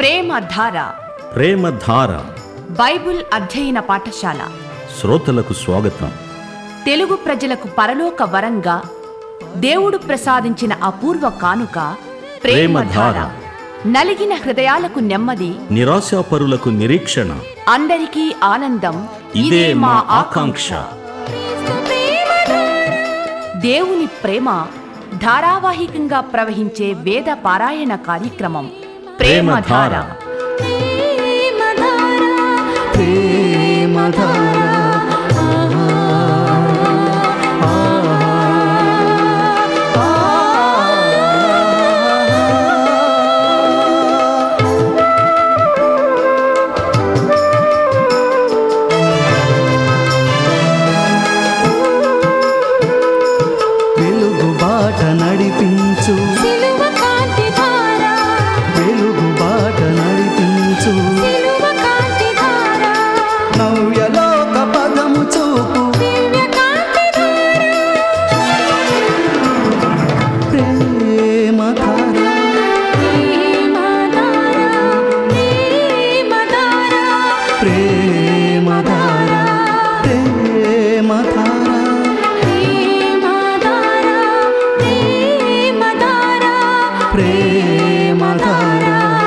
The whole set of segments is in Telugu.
ప్రేమధార ప్రేమధార బైబిల్ అధ్యయన పాఠశాల శ్రోతలకు స్వాగతం తెలుగు ప్రజలకు పరలోక వరంగా దేవుడు ప్రసాదించిన అపూర్వ కానుక ప్రేమధార ప్రేమధార. నలిగిన హృదయాలకు నెమ్మది నిరాశాపరులకు నిరీక్షణ అందరికీ ఆనందం ఇదే మా ఆకాంక్ష దేవుని ప్రేమ ధారావాహికంగా ప్రవహించే వేద పారాయణ కార్యక్రమం ప్రేమధార వెలుగు బాట నడిపించు సిలువ కాంతి ధార వెలుగు బాట నడిపించు సిలువ కాంతి ధార నవ్యలోక పదము చూపు దివ్య కాంతి ధార ప్రేమ ధార ప్రేమ ధార ప్రేమ ధార ప్రేమ ధార ప్రేమ ధార ప్రేమ ధార ప్రేమ ధార ప్రేమ ధార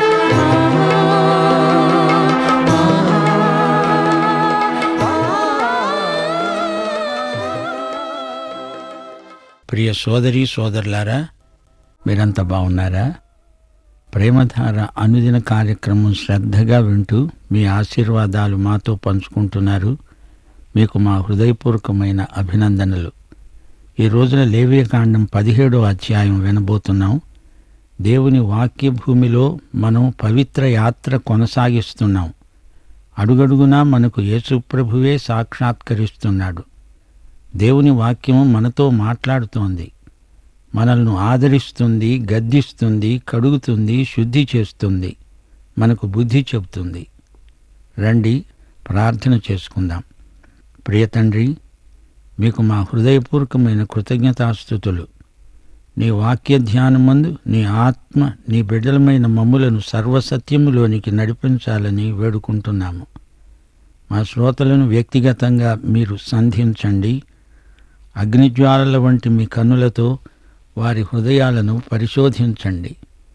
ప్రియ సోదరి సోదరులారా మీరంతా బాగున్నారా ప్రేమధార అనుదిన కార్యక్రమం శ్రద్ధగా వింటూ మీ ఆశీర్వాదాలు మాతో పంచుకుంటున్నారు మీకు మా హృదయపూర్వకమైన అభినందనలు ఈ రోజున లేవియకాండం పదిహేడో అధ్యాయం వినబోతున్నాం దేవుని వాక్య భూమిలో మనం పవిత్ర యాత్ర కొనసాగిస్తున్నాం అడుగడుగునా మనకు యేసుప్రభువే సాక్షాత్కరిస్తున్నాడు దేవుని వాక్యం మనతో మాట్లాడుతోంది మనల్ని ఆదరిస్తుంది గద్దిస్తుంది కడుగుతుంది శుద్ధి చేస్తుంది మనకు బుద్ధి చెబుతుంది రండి ప్రార్థన చేసుకుందాం ప్రియతండ్రి మీకు మా హృదయపూర్వకమైన కృతజ్ఞతాస్థుతులు నీ వాక్య ధ్యానమందు నీ ఆత్మ నీ బిడ్డలమైన మమ్ములను సర్వసత్యములోనికి నడిపించాలని వేడుకుంటున్నాము మా శ్రోతలను వ్యక్తిగతంగా మీరు సంధించండి అగ్నిజ్వాలల వంటి మీ కన్నులతో వారి హృదయాలను పరిశోధించండి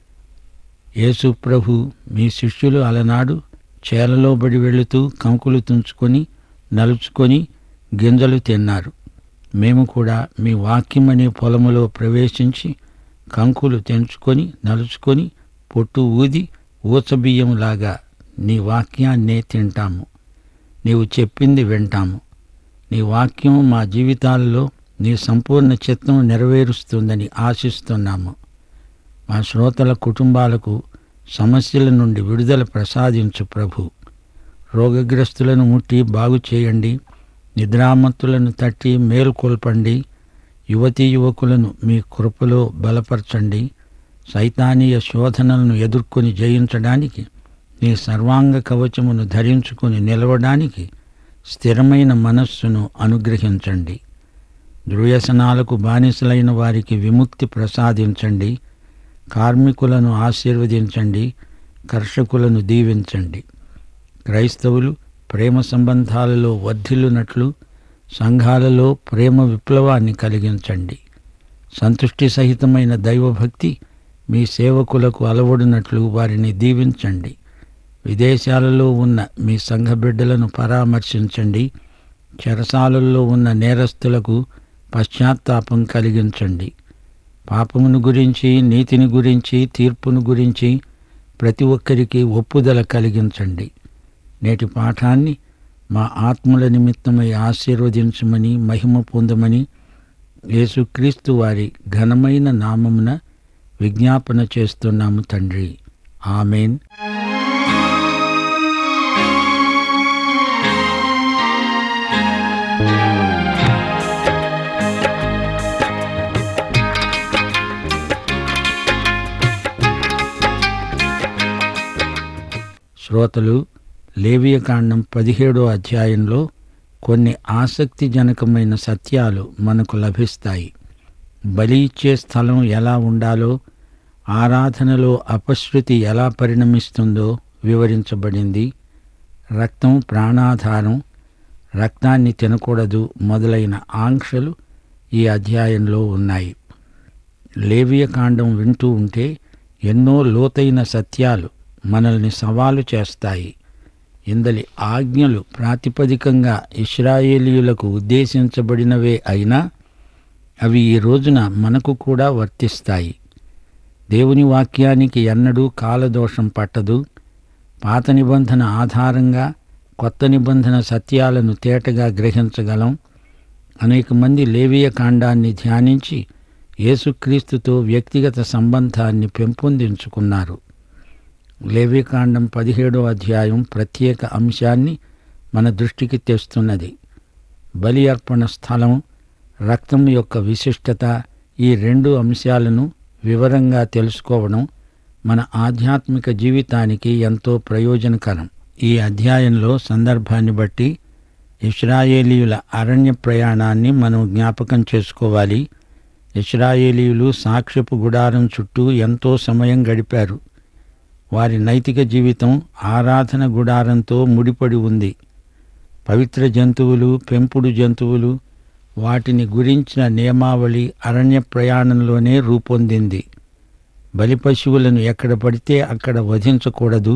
యేసు ప్రభు మీ శిష్యులు అలనాడు చేలలో బడి వెళుతూ కంకులు తుంచుకొని నలుచుకొని గింజలు తిన్నారు మేము కూడా మీ వాక్యమనే పొలములో ప్రవేశించి కంకులు తెంచుకొని నలుచుకొని పొట్టు ఊది ఊచబియ్యంలాగా నీ వాక్యాన్నే తింటాము నీవు చెప్పింది వింటాము నీ వాక్యం మా జీవితాలలో నీ సంపూర్ణ చిత్తం నెరవేరుస్తుందని ఆశిస్తున్నాము మా శ్రోతల కుటుంబాలకు సమస్యల నుండి విడుదల ప్రసాదించు ప్రభు రోగగ్రస్తులను ముట్టి బాగు చేయండి నిద్రామత్తులను తట్టి మేల్కొల్పండి యువతీ యువకులను మీ కృపలో బలపరచండి సైతానీయ శోధనలను ఎదుర్కొని జయించడానికి నీ సర్వాంగ కవచమును ధరించుకొని నిలవడానికి స్థిరమైన మనస్సును అనుగ్రహించండి దుర్వ్యసనాలకు బానిసలైన వారికి విముక్తి ప్రసాదించండి కార్మికులను ఆశీర్వదించండి కర్షకులను దీవించండి క్రైస్తవులు ప్రేమ సంబంధాలలో వర్ధిల్లునట్లు సంఘాలలో ప్రేమ విప్లవాన్ని కలిగించండి సంతుష్టి సహితమైన దైవభక్తి మీ సేవకులకు అలవడినట్లు వారిని దీవించండి విదేశాలలో ఉన్న మీ సంఘ బిడ్డలను పరామర్శించండి చెరసాలల్లో ఉన్న నేరస్తులకు పశ్చాత్తాపం కలిగించండి పాపమును గురించి నీతిని గురించి తీర్పును గురించి ప్రతి ఒక్కరికి ఒప్పుదల కలిగించండి నేటి పాఠాన్ని మా ఆత్మల నిమిత్తమై ఆశీర్వదించమని మహిమ పొందమని యేసుక్రీస్తు వారి ఘనమైన నామమున విజ్ఞాపన చేస్తున్నాము తండ్రి ఆమెన్ శ్రోతలు లేవియకాండం పదిహేడో అధ్యాయంలో కొన్ని ఆసక్తిజనకమైన సత్యాలు మనకు లభిస్తాయి బలి ఇచ్చే స్థలం ఎలా ఉండాలో ఆరాధనలో అపశృతి ఎలా పరిణమిస్తుందో వివరించబడింది రక్తం ప్రాణాధారం రక్తాన్ని తినకూడదు మొదలైన ఆంక్షలు ఈ అధ్యాయంలో ఉన్నాయి లేవియ కాండం వింటూ ఉంటే ఎన్నో లోతైన సత్యాలు మనల్ని సవాలు చేస్తాయి ఇందలి ఆజ్ఞలు ప్రాతిపదికంగా ఇస్రాయేలీయులకు ఉద్దేశించబడినవే అయినా అవి ఈ రోజున మనకు కూడా వర్తిస్తాయి దేవుని వాక్యానికి ఎన్నడూ కాలదోషం పట్టదు పాత నిబంధన ఆధారంగా కొత్త నిబంధన సత్యాలను తేటగా గ్రహించగలం అనేక మంది లేవియ కాండాన్ని ధ్యానించి యేసుక్రీస్తుతో వ్యక్తిగత సంబంధాన్ని పెంపొందించుకున్నారు లేవికాండం పదిహేడో అధ్యాయం ప్రత్యేక అంశాన్ని మన దృష్టికి తెస్తున్నది బలి అర్పణ స్థలం రక్తం యొక్క విశిష్టత ఈ రెండు అంశాలను వివరంగా తెలుసుకోవడం మన ఆధ్యాత్మిక జీవితానికి ఎంతో ప్రయోజనకరం ఈ అధ్యాయంలో సందర్భాన్ని బట్టి ఇస్రాయేలీయుల అరణ్య ప్రయాణాన్ని మనం జ్ఞాపకం చేసుకోవాలి ఇస్రాయేలీయులు సాక్ష్యపు గుడారం చుట్టూ ఎంతో సమయం గడిపారు వారి నైతిక జీవితం ఆరాధన గుడారంతో ముడిపడి ఉంది పవిత్ర జంతువులు పెంపుడు జంతువులు వాటిని గురించిన నియమావళి అరణ్య ప్రయాణంలోనే రూపొందింది బలి పశువులను ఎక్కడ పడితే అక్కడ వధించకూడదు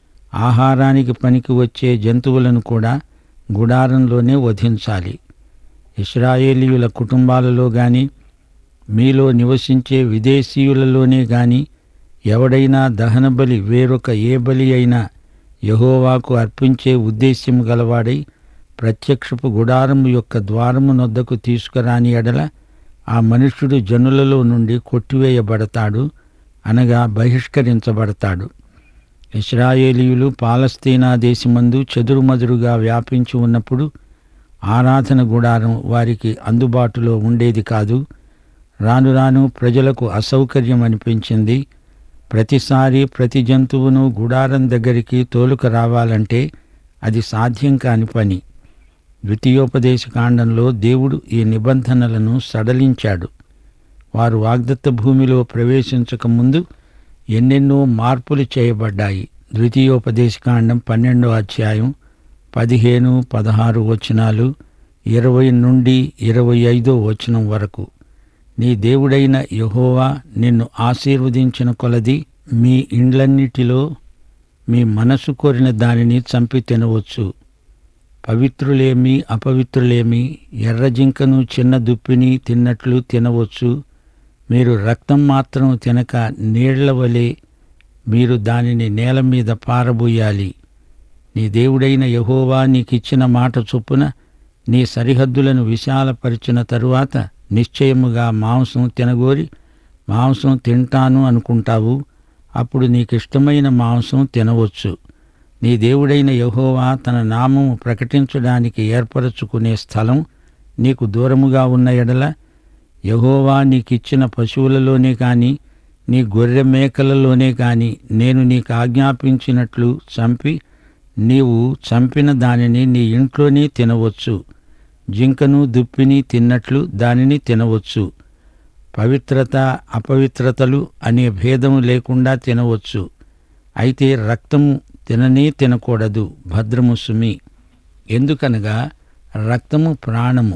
ఆహారానికి పనికి వచ్చే జంతువులను కూడా గుడారంలోనే వధించాలి ఇస్రాయేలీయుల కుటుంబాలలో గాని మీలో నివసించే విదేశీయులలోనే గాని ఎవడైనా దహన బలి వేరొక ఏ బలి అయినా యహోవాకు అర్పించే ఉద్దేశ్యం గలవాడై ప్రత్యక్షపు గుడారము యొక్క ద్వారము నొద్దకు తీసుకురాని ఎడల ఆ మనుష్యుడు జనులలో నుండి కొట్టివేయబడతాడు అనగా బహిష్కరించబడతాడు ఇస్రాయేలీయులు పాలస్తీనా దేశమందు చెదురుమదురుగా వ్యాపించి ఉన్నప్పుడు ఆరాధన గుడారం వారికి అందుబాటులో ఉండేది కాదు రాను రాను ప్రజలకు అసౌకర్యం అనిపించింది ప్రతిసారి ప్రతి జంతువును గుడారం దగ్గరికి తోలుక రావాలంటే అది సాధ్యం కాని పని ద్వితీయోపదేశ కాండంలో దేవుడు ఈ నిబంధనలను సడలించాడు వారు వాగ్దత్త భూమిలో ప్రవేశించక ముందు ఎన్నెన్నో మార్పులు చేయబడ్డాయి ద్వితీయోపదేశకాండం పన్నెండో అధ్యాయం పదిహేను పదహారు వచనాలు ఇరవై నుండి ఇరవై ఐదో వచనం వరకు నీ దేవుడైన యహోవా నిన్ను ఆశీర్వదించిన కొలది మీ ఇండ్లన్నిటిలో మీ మనసు కోరిన దానిని చంపి తినవచ్చు పవిత్రులేమి అపవిత్రులేమి ఎర్రజింకను చిన్న దుప్పిని తిన్నట్లు తినవచ్చు మీరు రక్తం మాత్రం తినక నీళ్ల వలె మీరు దానిని నేల మీద పారబోయాలి నీ దేవుడైన యహోవా నీకిచ్చిన మాట చొప్పున నీ సరిహద్దులను విశాలపరిచిన తరువాత నిశ్చయముగా మాంసం తినగోరి మాంసం తింటాను అనుకుంటావు అప్పుడు నీకిష్టమైన మాంసం తినవచ్చు నీ దేవుడైన యహోవా తన నామము ప్రకటించడానికి ఏర్పరచుకునే స్థలం నీకు దూరముగా ఉన్న ఎడల యహోవా నీకిచ్చిన పశువులలోనే కాని నీ గొర్రె మేకలలోనే కాని నేను నీకు ఆజ్ఞాపించినట్లు చంపి నీవు చంపిన దానిని నీ ఇంట్లోనే తినవచ్చు జింకను దుప్పిని తిన్నట్లు దానిని తినవచ్చు పవిత్రత అపవిత్రతలు అనే భేదము లేకుండా తినవచ్చు అయితే రక్తము తిననే తినకూడదు భద్రము సుమి ఎందుకనగా రక్తము ప్రాణము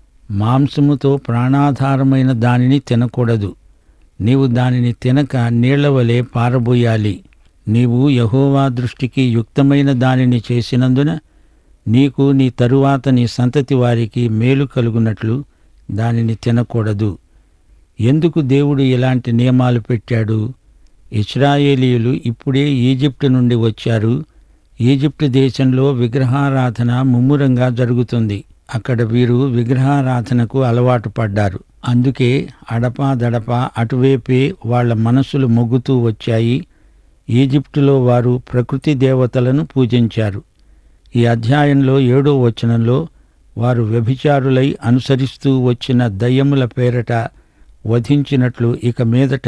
మాంసముతో ప్రాణాధారమైన దానిని తినకూడదు నీవు దానిని తినక నీళ్ల వలె పారబోయాలి నీవు యహోవా దృష్టికి యుక్తమైన దానిని చేసినందున నీకు నీ తరువాత నీ సంతతి వారికి మేలు కలుగునట్లు దానిని తినకూడదు ఎందుకు దేవుడు ఇలాంటి నియమాలు పెట్టాడు ఇస్రాయేలీయులు ఇప్పుడే ఈజిప్టు నుండి వచ్చారు ఈజిప్టు దేశంలో విగ్రహారాధన ముమ్మురంగా జరుగుతుంది అక్కడ వీరు విగ్రహారాధనకు అలవాటు పడ్డారు అందుకే అడపాదడపా అటువైపే వాళ్ళ మనసులు మొగ్గుతూ వచ్చాయి ఈజిప్టులో వారు ప్రకృతి దేవతలను పూజించారు ఈ అధ్యాయంలో ఏడో వచనంలో వారు వ్యభిచారులై అనుసరిస్తూ వచ్చిన దయ్యముల పేరట వధించినట్లు ఇక మీదట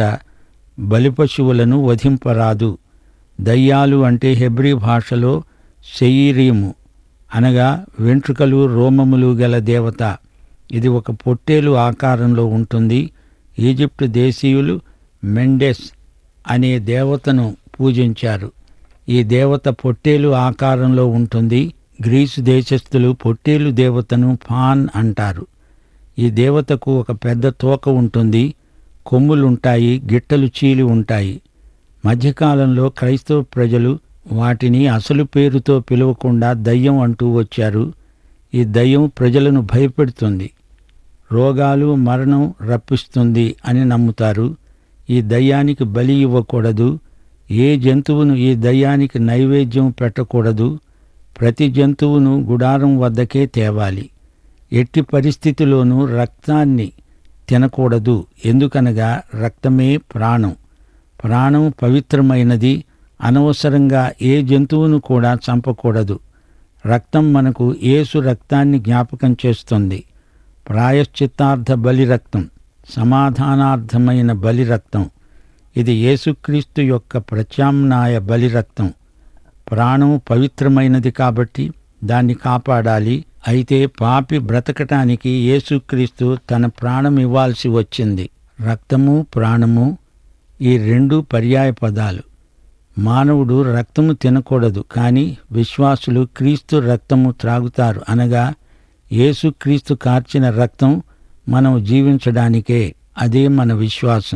బలిపశువులను వధింపరాదు దయ్యాలు అంటే హెబ్రీ భాషలో శయీరీము అనగా వెంట్రుకలు రోమములు గల దేవత ఇది ఒక పొట్టేలు ఆకారంలో ఉంటుంది ఈజిప్టు దేశీయులు మెండెస్ అనే దేవతను పూజించారు ఈ దేవత పొట్టేలు ఆకారంలో ఉంటుంది గ్రీసు దేశస్థులు పొట్టేలు దేవతను ఫాన్ అంటారు ఈ దేవతకు ఒక పెద్ద తోక ఉంటుంది కొమ్ములుంటాయి గిట్టలు చీలి ఉంటాయి మధ్యకాలంలో క్రైస్తవ ప్రజలు వాటిని అసలు పేరుతో పిలవకుండా దయ్యం అంటూ వచ్చారు ఈ దయ్యం ప్రజలను భయపెడుతుంది రోగాలు మరణం రప్పిస్తుంది అని నమ్ముతారు ఈ దయ్యానికి బలి ఇవ్వకూడదు ఏ జంతువును ఈ దయ్యానికి నైవేద్యం పెట్టకూడదు ప్రతి జంతువును గుడారం వద్దకే తేవాలి ఎట్టి పరిస్థితిలోనూ రక్తాన్ని తినకూడదు ఎందుకనగా రక్తమే ప్రాణం ప్రాణం పవిత్రమైనది అనవసరంగా ఏ జంతువును కూడా చంపకూడదు రక్తం మనకు యేసు రక్తాన్ని జ్ఞాపకం చేస్తుంది ప్రాయశ్చిత్తార్థ బలి రక్తం సమాధానార్థమైన బలి రక్తం ఇది యేసుక్రీస్తు యొక్క ప్రత్యామ్నాయ బలి రక్తం ప్రాణం పవిత్రమైనది కాబట్టి దాన్ని కాపాడాలి అయితే పాపి బ్రతకటానికి యేసుక్రీస్తు తన ప్రాణం ఇవ్వాల్సి వచ్చింది రక్తము ప్రాణము ఈ రెండు పర్యాయ పదాలు మానవుడు రక్తము తినకూడదు కానీ విశ్వాసులు క్రీస్తు రక్తము త్రాగుతారు అనగా యేసుక్రీస్తు కార్చిన రక్తం మనం జీవించడానికే అదే మన విశ్వాసం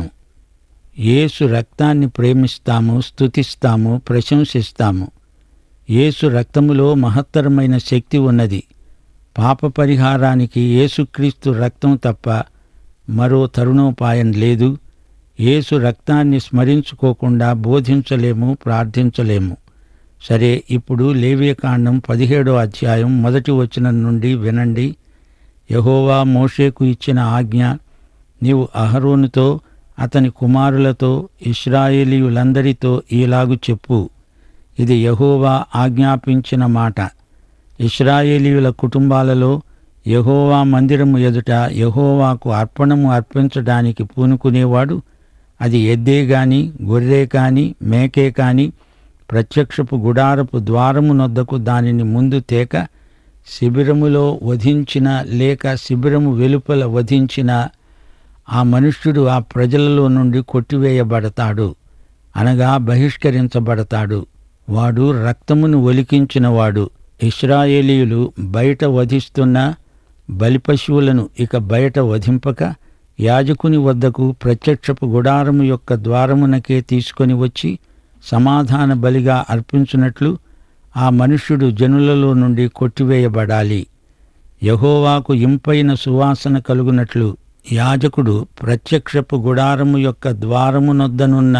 యేసు రక్తాన్ని ప్రేమిస్తాము స్తుతిస్తాము ప్రశంసిస్తాము యేసు రక్తములో మహత్తరమైన శక్తి ఉన్నది పాప పరిహారానికి యేసుక్రీస్తు రక్తం తప్ప మరో తరుణోపాయం లేదు యేసు రక్తాన్ని స్మరించుకోకుండా బోధించలేము ప్రార్థించలేము సరే ఇప్పుడు లేవియకాండం పదిహేడో అధ్యాయం మొదటి వచనం నుండి వినండి యహోవా మోషేకు ఇచ్చిన ఆజ్ఞ నీవు అహరోనుతో అతని కుమారులతో ఇస్రాయేలీయులందరితో ఈలాగు చెప్పు ఇది యహోవా ఆజ్ఞాపించిన మాట ఇస్రాయేలీయుల కుటుంబాలలో యహోవా మందిరము ఎదుట యహోవాకు అర్పణము అర్పించడానికి పూనుకునేవాడు అది ఎద్దే గాని గొర్రె కాని మేకే కాని ప్రత్యక్షపు గుడారపు ద్వారము నొద్దకు దానిని ముందు తేక శిబిరములో వధించిన లేక శిబిరము వెలుపల వధించిన ఆ మనుష్యుడు ఆ ప్రజలలో నుండి కొట్టివేయబడతాడు అనగా బహిష్కరించబడతాడు వాడు రక్తమును ఒలికించినవాడు ఇస్రాయేలీయులు బయట వధిస్తున్న బలిపశువులను ఇక బయట వధింపక యాజకుని వద్దకు ప్రత్యక్షపు గుడారము యొక్క ద్వారమునకే తీసుకొని వచ్చి సమాధాన బలిగా అర్పించున్నట్లు ఆ మనుష్యుడు జనులలో నుండి కొట్టివేయబడాలి యహోవాకు ఇంపైన సువాసన కలుగునట్లు యాజకుడు ప్రత్యక్షపు గుడారము యొక్క ద్వారమునొద్దనున్న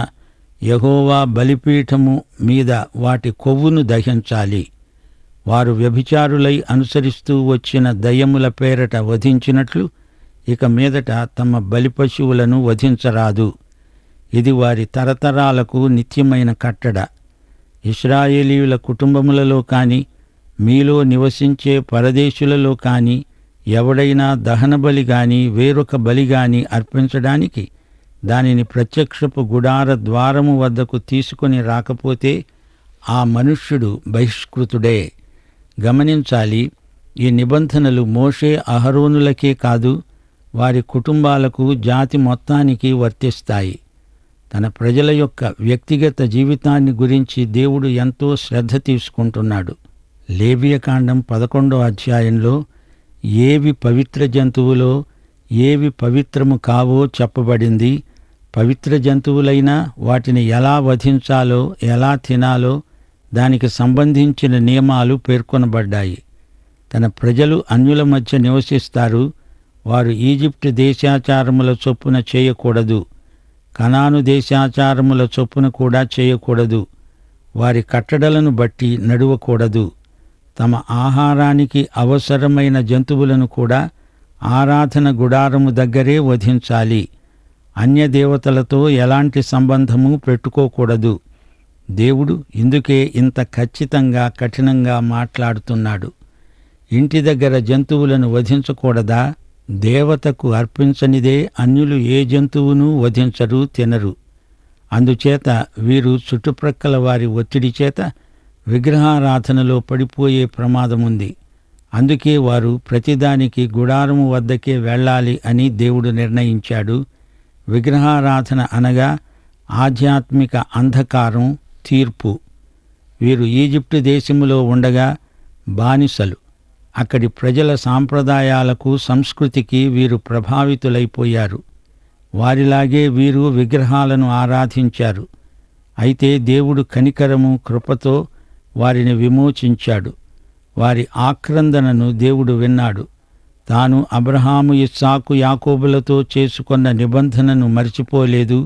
యహోవా బలిపీఠము మీద వాటి కొవ్వును దహించాలి వారు వ్యభిచారులై అనుసరిస్తూ వచ్చిన దయ్యముల పేరట వధించినట్లు ఇక మీదట తమ బలిపశువులను వధించరాదు ఇది వారి తరతరాలకు నిత్యమైన కట్టడ ఇస్రాయేలీయుల కుటుంబములలో కాని మీలో నివసించే పరదేశులలో కాని ఎవడైనా దహన బలి గాని వేరొక బలి గాని అర్పించడానికి దానిని ప్రత్యక్షపు గుడార ద్వారము వద్దకు తీసుకొని రాకపోతే ఆ మనుష్యుడు బహిష్కృతుడే గమనించాలి ఈ నిబంధనలు మోషే అహరోనులకే కాదు వారి కుటుంబాలకు జాతి మొత్తానికి వర్తిస్తాయి తన ప్రజల యొక్క వ్యక్తిగత జీవితాన్ని గురించి దేవుడు ఎంతో శ్రద్ధ తీసుకుంటున్నాడు లేవియకాండం పదకొండో అధ్యాయంలో ఏవి పవిత్ర జంతువులో ఏవి పవిత్రము కావో చెప్పబడింది పవిత్ర జంతువులైనా వాటిని ఎలా వధించాలో ఎలా తినాలో దానికి సంబంధించిన నియమాలు పేర్కొనబడ్డాయి తన ప్రజలు అన్యుల మధ్య నివసిస్తారు వారు ఈజిప్టు దేశాచారముల చొప్పున చేయకూడదు కనాను దేశాచారముల చొప్పున కూడా చేయకూడదు వారి కట్టడలను బట్టి నడువకూడదు తమ ఆహారానికి అవసరమైన జంతువులను కూడా ఆరాధన గుడారము దగ్గరే వధించాలి అన్య దేవతలతో ఎలాంటి సంబంధము పెట్టుకోకూడదు దేవుడు ఇందుకే ఇంత ఖచ్చితంగా కఠినంగా మాట్లాడుతున్నాడు ఇంటి దగ్గర జంతువులను వధించకూడదా దేవతకు అర్పించనిదే అన్యులు ఏ జంతువును వధించరు తినరు అందుచేత వీరు చుట్టుప్రక్కల వారి ఒత్తిడి చేత విగ్రహారాధనలో పడిపోయే ప్రమాదముంది అందుకే వారు ప్రతిదానికి గుడారము వద్దకే వెళ్ళాలి అని దేవుడు నిర్ణయించాడు విగ్రహారాధన అనగా ఆధ్యాత్మిక అంధకారం తీర్పు వీరు ఈజిప్టు దేశములో ఉండగా బానిసలు అక్కడి ప్రజల సాంప్రదాయాలకు సంస్కృతికి వీరు ప్రభావితులైపోయారు వారిలాగే వీరు విగ్రహాలను ఆరాధించారు అయితే దేవుడు కనికరము కృపతో వారిని విమోచించాడు వారి ఆక్రందనను దేవుడు విన్నాడు తాను అబ్రహాము ఇస్సాకు యాకోబులతో చేసుకొన్న నిబంధనను మరిచిపోలేదు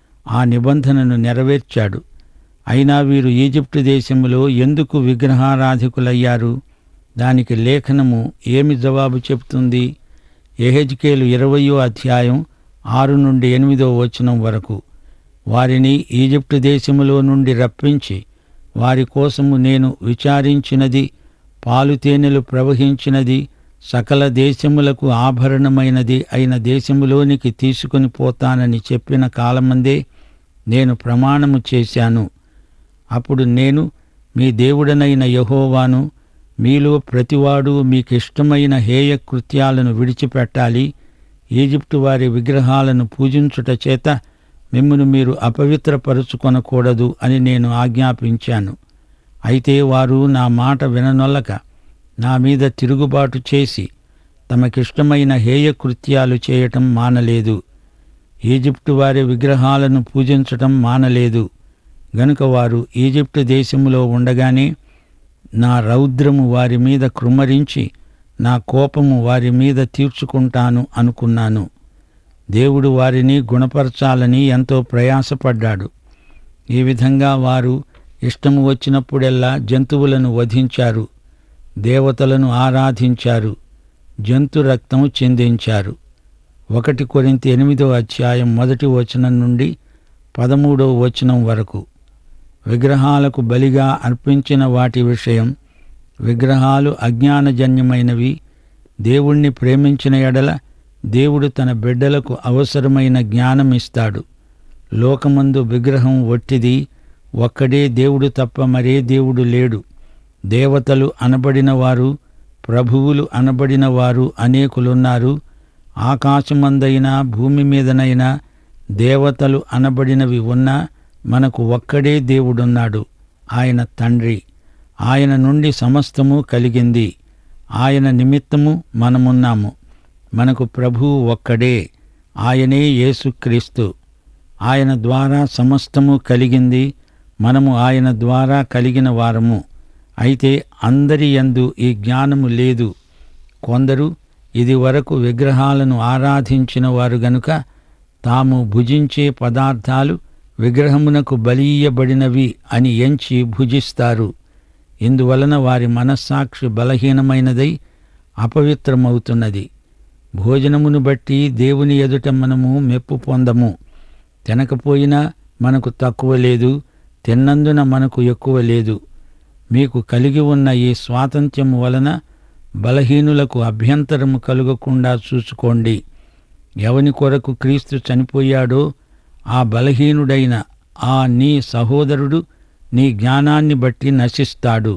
ఆ నిబంధనను నెరవేర్చాడు అయినా వీరు ఈజిప్టు దేశంలో ఎందుకు విగ్రహారాధికులయ్యారు దానికి లేఖనము ఏమి జవాబు చెప్తుంది ఎహెజ్కేలు ఇరవయో అధ్యాయం ఆరు నుండి ఎనిమిదో వచనం వరకు వారిని ఈజిప్టు దేశములో నుండి రప్పించి వారి కోసము నేను విచారించినది పాలు తేనెలు ప్రవహించినది సకల దేశములకు ఆభరణమైనది అయిన దేశములోనికి తీసుకుని పోతానని చెప్పిన కాలమందే నేను ప్రమాణము చేశాను అప్పుడు నేను మీ దేవుడనైన యహోవాను మీలో ప్రతివాడు మీకిష్టమైన హేయ కృత్యాలను విడిచిపెట్టాలి ఈజిప్టు వారి విగ్రహాలను పూజించుట చేత మిమ్మును మీరు అపవిత్రపరుచుకొనకూడదు అని నేను ఆజ్ఞాపించాను అయితే వారు నా మాట విననొల్లక నా మీద తిరుగుబాటు చేసి తమకిష్టమైన హేయ కృత్యాలు చేయటం మానలేదు ఈజిప్టు వారి విగ్రహాలను పూజించటం మానలేదు గనుక వారు ఈజిప్టు దేశములో ఉండగానే నా రౌద్రము వారి మీద కృమ్మరించి నా కోపము వారి మీద తీర్చుకుంటాను అనుకున్నాను దేవుడు వారిని గుణపరచాలని ఎంతో ప్రయాసపడ్డాడు ఈ విధంగా వారు ఇష్టము వచ్చినప్పుడెల్లా జంతువులను వధించారు దేవతలను ఆరాధించారు జంతు రక్తం చిందించారు ఒకటి కొరింత ఎనిమిదో అధ్యాయం మొదటి వచనం నుండి పదమూడో వచనం వరకు విగ్రహాలకు బలిగా అర్పించిన వాటి విషయం విగ్రహాలు అజ్ఞానజన్యమైనవి దేవుణ్ణి ప్రేమించిన ఎడల దేవుడు తన బిడ్డలకు అవసరమైన జ్ఞానం ఇస్తాడు లోకమందు విగ్రహం ఒట్టిది ఒక్కడే దేవుడు తప్ప మరే దేవుడు లేడు దేవతలు అనబడిన వారు ప్రభువులు అనబడిన వారు అనేకులున్నారు ఆకాశమందైనా భూమి మీదనైనా దేవతలు అనబడినవి ఉన్నా మనకు ఒక్కడే దేవుడున్నాడు ఆయన తండ్రి ఆయన నుండి సమస్తము కలిగింది ఆయన నిమిత్తము మనమున్నాము మనకు ప్రభువు ఒక్కడే ఆయనే యేసుక్రీస్తు ఆయన ద్వారా సమస్తము కలిగింది మనము ఆయన ద్వారా కలిగిన వారము అయితే అందరి యందు ఈ జ్ఞానము లేదు కొందరు ఇది వరకు విగ్రహాలను ఆరాధించిన వారు గనుక తాము భుజించే పదార్థాలు విగ్రహమునకు బలీయబడినవి అని ఎంచి భుజిస్తారు ఇందువలన వారి మనస్సాక్షి బలహీనమైనదై అపవిత్రమవుతున్నది భోజనమును బట్టి దేవుని ఎదుట మనము మెప్పు పొందము తినకపోయినా మనకు తక్కువ లేదు తిన్నందున మనకు ఎక్కువ లేదు మీకు కలిగి ఉన్న ఈ స్వాతంత్ర్యము వలన బలహీనులకు అభ్యంతరము కలుగకుండా చూసుకోండి ఎవని కొరకు క్రీస్తు చనిపోయాడో ఆ బలహీనుడైన ఆ నీ సహోదరుడు నీ జ్ఞానాన్ని బట్టి నశిస్తాడు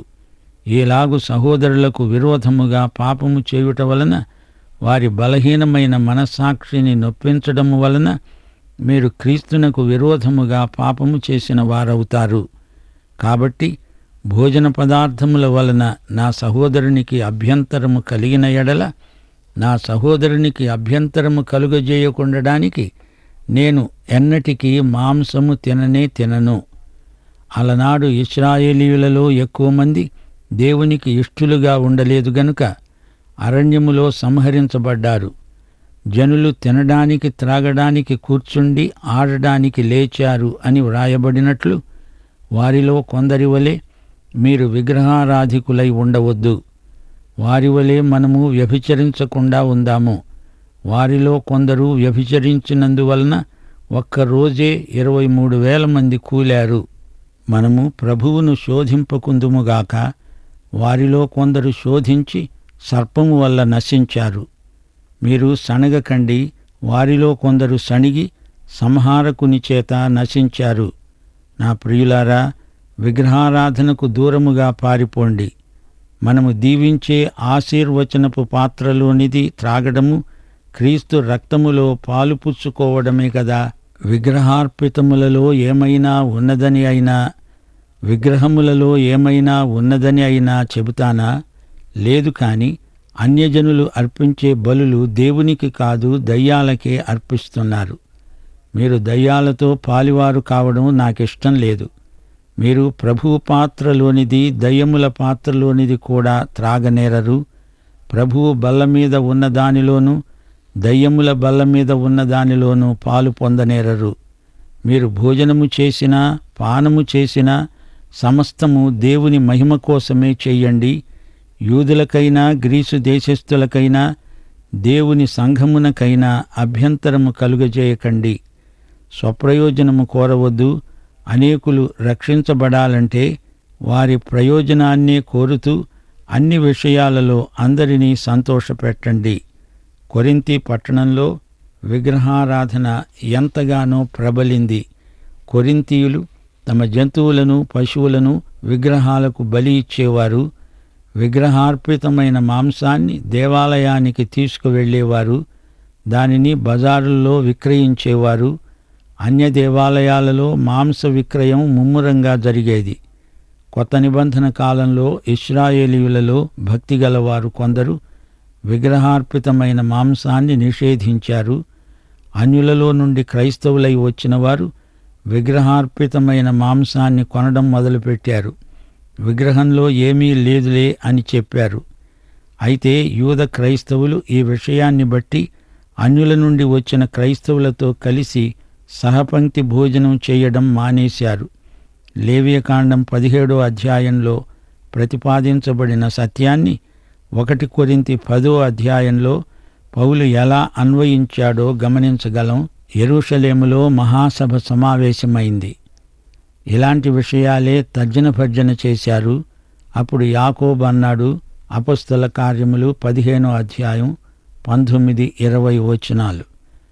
ఈలాగు సహోదరులకు విరోధముగా పాపము చేయుట వలన వారి బలహీనమైన మనస్సాక్షిని నొప్పించడము వలన మీరు క్రీస్తునకు విరోధముగా పాపము చేసిన వారవుతారు కాబట్టి భోజన పదార్థముల వలన నా సహోదరునికి అభ్యంతరము కలిగిన ఎడల నా సహోదరునికి అభ్యంతరము కలుగజేయకుండడానికి నేను ఎన్నటికీ మాంసము తిననే తినను అలనాడు ఇస్రాయేలీయులలో ఎక్కువ మంది దేవునికి ఇష్టులుగా ఉండలేదు గనుక అరణ్యములో సంహరించబడ్డారు జనులు తినడానికి త్రాగడానికి కూర్చుండి ఆడడానికి లేచారు అని వ్రాయబడినట్లు వారిలో కొందరి వలె మీరు విగ్రహారాధికులై ఉండవద్దు వారి వలె మనము వ్యభిచరించకుండా ఉందాము వారిలో కొందరు వ్యభిచరించినందువలన ఒక్క రోజే ఇరవై మూడు వేల మంది కూలారు మనము ప్రభువును శోధింపకుందుముగాక వారిలో కొందరు శోధించి సర్పము వల్ల నశించారు మీరు సణగకండి వారిలో కొందరు సణిగి సంహారకుని చేత నశించారు నా ప్రియులారా విగ్రహారాధనకు దూరముగా పారిపోండి మనము దీవించే ఆశీర్వచనపు పాత్రలోనిది త్రాగడము క్రీస్తు రక్తములో పాలు పుచ్చుకోవడమే కదా విగ్రహార్పితములలో ఏమైనా ఉన్నదని అయినా విగ్రహములలో ఏమైనా ఉన్నదని అయినా చెబుతానా లేదు కాని అన్యజనులు అర్పించే బలులు దేవునికి కాదు దయ్యాలకే అర్పిస్తున్నారు మీరు దయ్యాలతో పాలివారు కావడం నాకిష్టం లేదు మీరు ప్రభువు పాత్రలోనిది దయ్యముల పాత్రలోనిది కూడా త్రాగనేరరు ప్రభువు బల్ల మీద ఉన్న దానిలోనూ దయ్యముల బల్ల మీద ఉన్న దానిలోనూ పాలు పొందనేరరు మీరు భోజనము చేసినా పానము చేసినా సమస్తము దేవుని మహిమ కోసమే చెయ్యండి యూదులకైనా గ్రీసు దేశస్థులకైనా దేవుని సంఘమునకైనా అభ్యంతరము కలుగజేయకండి స్వప్రయోజనము కోరవద్దు అనేకులు రక్షించబడాలంటే వారి ప్రయోజనాన్నే కోరుతూ అన్ని విషయాలలో అందరినీ సంతోషపెట్టండి కొరింతి పట్టణంలో విగ్రహారాధన ఎంతగానో ప్రబలింది కొరింతీయులు తమ జంతువులను పశువులను విగ్రహాలకు బలి ఇచ్చేవారు విగ్రహార్పితమైన మాంసాన్ని దేవాలయానికి తీసుకువెళ్ళేవారు దానిని బజారుల్లో విక్రయించేవారు అన్య దేవాలయాలలో మాంస విక్రయం ముమ్మురంగా జరిగేది కొత్త నిబంధన కాలంలో ఇస్రాయేలీయులలో భక్తి గలవారు కొందరు విగ్రహార్పితమైన మాంసాన్ని నిషేధించారు అన్యులలో నుండి క్రైస్తవులై వచ్చిన వారు విగ్రహార్పితమైన మాంసాన్ని కొనడం మొదలుపెట్టారు విగ్రహంలో ఏమీ లేదులే అని చెప్పారు అయితే యూద క్రైస్తవులు ఈ విషయాన్ని బట్టి అన్యుల నుండి వచ్చిన క్రైస్తవులతో కలిసి సహపంక్తి భోజనం చేయడం మానేశారు లేవియకాండం పదిహేడో అధ్యాయంలో ప్రతిపాదించబడిన సత్యాన్ని ఒకటి కొరింతి పదో అధ్యాయంలో పౌలు ఎలా అన్వయించాడో గమనించగలం ఎరుషలేములో మహాసభ సమావేశమైంది ఇలాంటి విషయాలే తర్జన భర్జన చేశారు అప్పుడు యాకోబు అన్నాడు అపస్తుల కార్యములు పదిహేనో అధ్యాయం పంతొమ్మిది ఇరవై వచనాలు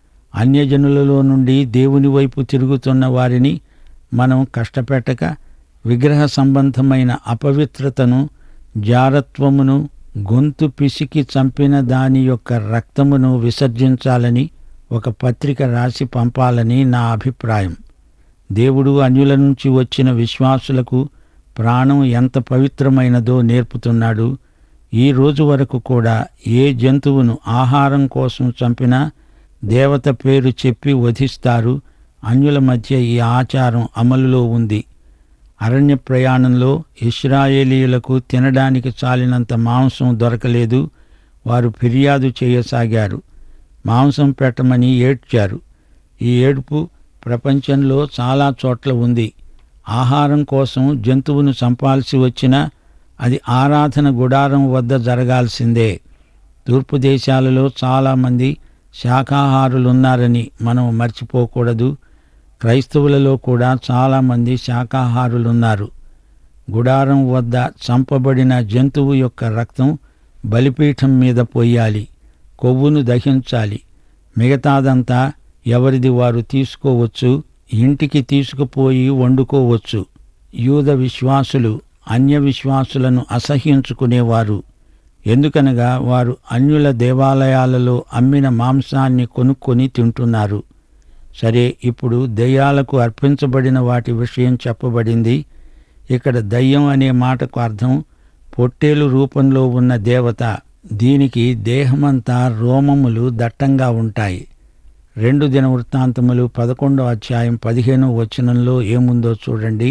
అన్యజనులలో నుండి దేవుని వైపు తిరుగుతున్న వారిని మనం కష్టపెట్టక విగ్రహ సంబంధమైన అపవిత్రతను జారత్వమును గొంతు పిసికి చంపిన దాని యొక్క రక్తమును విసర్జించాలని ఒక పత్రిక రాసి పంపాలని నా అభిప్రాయం దేవుడు అన్యుల నుంచి వచ్చిన విశ్వాసులకు ప్రాణం ఎంత పవిత్రమైనదో నేర్పుతున్నాడు ఈ రోజు వరకు కూడా ఏ జంతువును ఆహారం కోసం చంపినా దేవత పేరు చెప్పి వధిస్తారు అన్యుల మధ్య ఈ ఆచారం అమలులో ఉంది అరణ్య ప్రయాణంలో ఇస్రాయేలీయులకు తినడానికి చాలినంత మాంసం దొరకలేదు వారు ఫిర్యాదు చేయసాగారు మాంసం పెట్టమని ఏడ్చారు ఈ ఏడుపు ప్రపంచంలో చాలా చోట్ల ఉంది ఆహారం కోసం జంతువును చంపాల్సి వచ్చినా అది ఆరాధన గుడారం వద్ద జరగాల్సిందే తూర్పు దేశాలలో చాలామంది శాకాహారులున్నారని మనం మర్చిపోకూడదు క్రైస్తవులలో కూడా చాలామంది శాకాహారులున్నారు గుడారం వద్ద చంపబడిన జంతువు యొక్క రక్తం బలిపీఠం మీద పొయ్యాలి కొవ్వును దహించాలి మిగతాదంతా ఎవరిది వారు తీసుకోవచ్చు ఇంటికి తీసుకుపోయి వండుకోవచ్చు యూద విశ్వాసులు అన్య విశ్వాసులను అసహ్యించుకునేవారు ఎందుకనగా వారు అన్యుల దేవాలయాలలో అమ్మిన మాంసాన్ని కొనుక్కొని తింటున్నారు సరే ఇప్పుడు దయ్యాలకు అర్పించబడిన వాటి విషయం చెప్పబడింది ఇక్కడ దయ్యం అనే మాటకు అర్థం పొట్టేలు రూపంలో ఉన్న దేవత దీనికి దేహమంతా రోమములు దట్టంగా ఉంటాయి రెండు దిన వృత్తాంతములు పదకొండో అధ్యాయం పదిహేనో వచనంలో ఏముందో చూడండి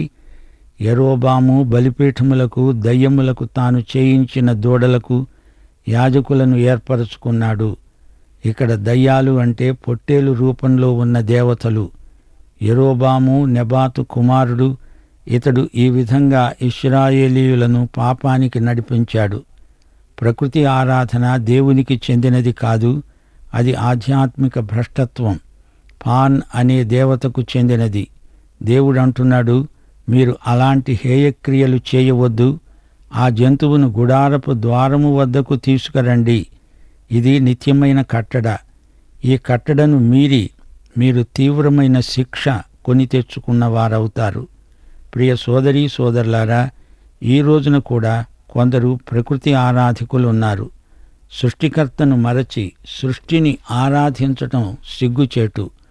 యరోబాము బలిపీఠములకు దయ్యములకు తాను చేయించిన దూడలకు యాజకులను ఏర్పరచుకున్నాడు ఇక్కడ దయ్యాలు అంటే పొట్టేలు రూపంలో ఉన్న దేవతలు యరోబాము నెబాతు కుమారుడు ఇతడు ఈ విధంగా ఇస్రాయేలీయులను పాపానికి నడిపించాడు ప్రకృతి ఆరాధన దేవునికి చెందినది కాదు అది ఆధ్యాత్మిక భ్రష్టత్వం పాన్ అనే దేవతకు చెందినది దేవుడు అంటున్నాడు మీరు అలాంటి హేయక్రియలు చేయవద్దు ఆ జంతువును గుడారపు ద్వారము వద్దకు తీసుకురండి ఇది నిత్యమైన కట్టడ ఈ కట్టడను మీరి మీరు తీవ్రమైన శిక్ష కొని తెచ్చుకున్న వారవుతారు ప్రియ సోదరీ సోదరులారా ఈ రోజున కూడా కొందరు ప్రకృతి ఆరాధికులు ఉన్నారు సృష్టికర్తను మరచి సృష్టిని ఆరాధించటం సిగ్గుచేటు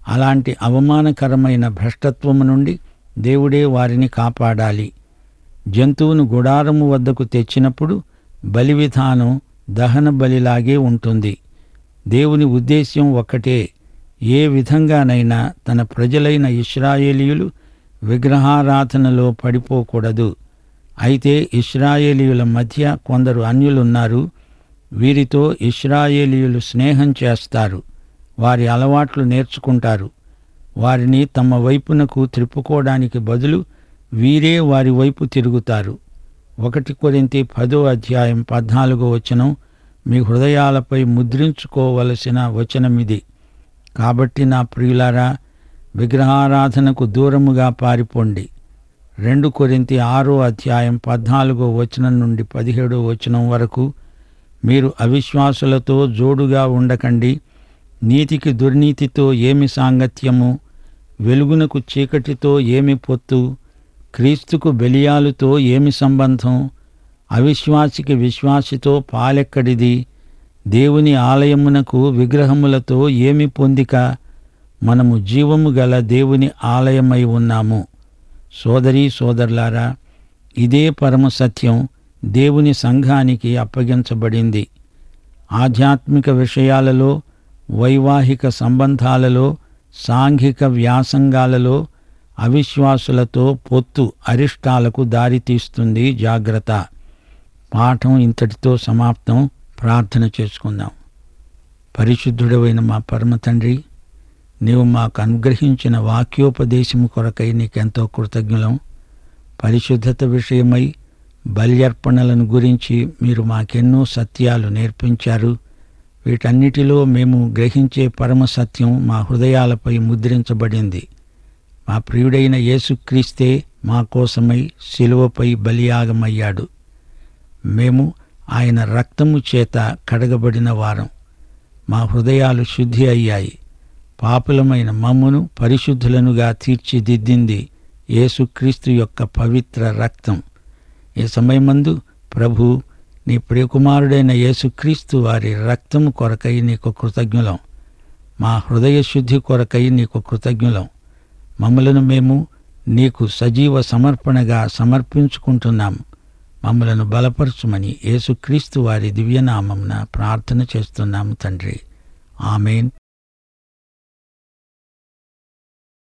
అలాంటి అవమానకరమైన భ్రష్టత్వము నుండి దేవుడే వారిని కాపాడాలి జంతువును గుడారము వద్దకు తెచ్చినప్పుడు బలి విధానం దహన బలిలాగే ఉంటుంది దేవుని ఉద్దేశ్యం ఒక్కటే ఏ విధంగానైనా తన ప్రజలైన ఇస్రాయేలీయులు విగ్రహారాధనలో పడిపోకూడదు అయితే ఇస్రాయేలీయుల మధ్య కొందరు అన్యులున్నారు వీరితో ఇస్రాయేలీయులు స్నేహం చేస్తారు వారి అలవాట్లు నేర్చుకుంటారు వారిని తమ వైపునకు త్రిప్పుకోవడానికి బదులు వీరే వారి వైపు తిరుగుతారు ఒకటి కొరింతి పదో అధ్యాయం పద్నాలుగో వచనం మీ హృదయాలపై ముద్రించుకోవలసిన వచనమిది కాబట్టి నా ప్రియులారా విగ్రహారాధనకు దూరముగా పారిపోండి రెండు కొరింతి ఆరో అధ్యాయం పద్నాలుగో వచనం నుండి పదిహేడో వచనం వరకు మీరు అవిశ్వాసులతో జోడుగా ఉండకండి నీతికి దుర్నీతితో ఏమి సాంగత్యము వెలుగునకు చీకటితో ఏమి పొత్తు క్రీస్తుకు బెలియాలుతో ఏమి సంబంధం అవిశ్వాసికి విశ్వాసితో పాలెక్కడిది దేవుని ఆలయమునకు విగ్రహములతో ఏమి పొందిక మనము జీవము గల దేవుని ఆలయమై ఉన్నాము సోదరీ సోదరులారా ఇదే పరమ సత్యం దేవుని సంఘానికి అప్పగించబడింది ఆధ్యాత్మిక విషయాలలో వైవాహిక సంబంధాలలో సాంఘిక వ్యాసంగాలలో అవిశ్వాసులతో పొత్తు అరిష్టాలకు దారితీస్తుంది జాగ్రత్త పాఠం ఇంతటితో సమాప్తం ప్రార్థన చేసుకుందాం పరిశుద్ధుడవైన మా పరమ తండ్రి నీవు మాకు అనుగ్రహించిన వాక్యోపదేశము కొరకై నీకెంతో కృతజ్ఞులం పరిశుద్ధత విషయమై బల్యర్పణలను గురించి మీరు మాకెన్నో సత్యాలు నేర్పించారు వీటన్నిటిలో మేము గ్రహించే పరమ సత్యం మా హృదయాలపై ముద్రించబడింది మా ప్రియుడైన యేసుక్రీస్తే మా కోసమై శిలువపై బలియాగమయ్యాడు మేము ఆయన రక్తము చేత కడగబడిన వారం మా హృదయాలు శుద్ధి అయ్యాయి పాపులమైన మమ్మును పరిశుద్ధులనుగా తీర్చిదిద్దింది యేసుక్రీస్తు యొక్క పవిత్ర రక్తం ఈ సమయమందు ప్రభు నీ ప్రియకుమారుడైన యేసుక్రీస్తు వారి రక్తము కొరకై నీకు కృతజ్ఞులం మా హృదయ శుద్ధి కొరకై నీకు కృతజ్ఞులం మమ్మలను మేము నీకు సజీవ సమర్పణగా సమర్పించుకుంటున్నాము మమ్మలను బలపరచుమని యేసుక్రీస్తు వారి దివ్యనామంన ప్రార్థన చేస్తున్నాము తండ్రి ఆమెన్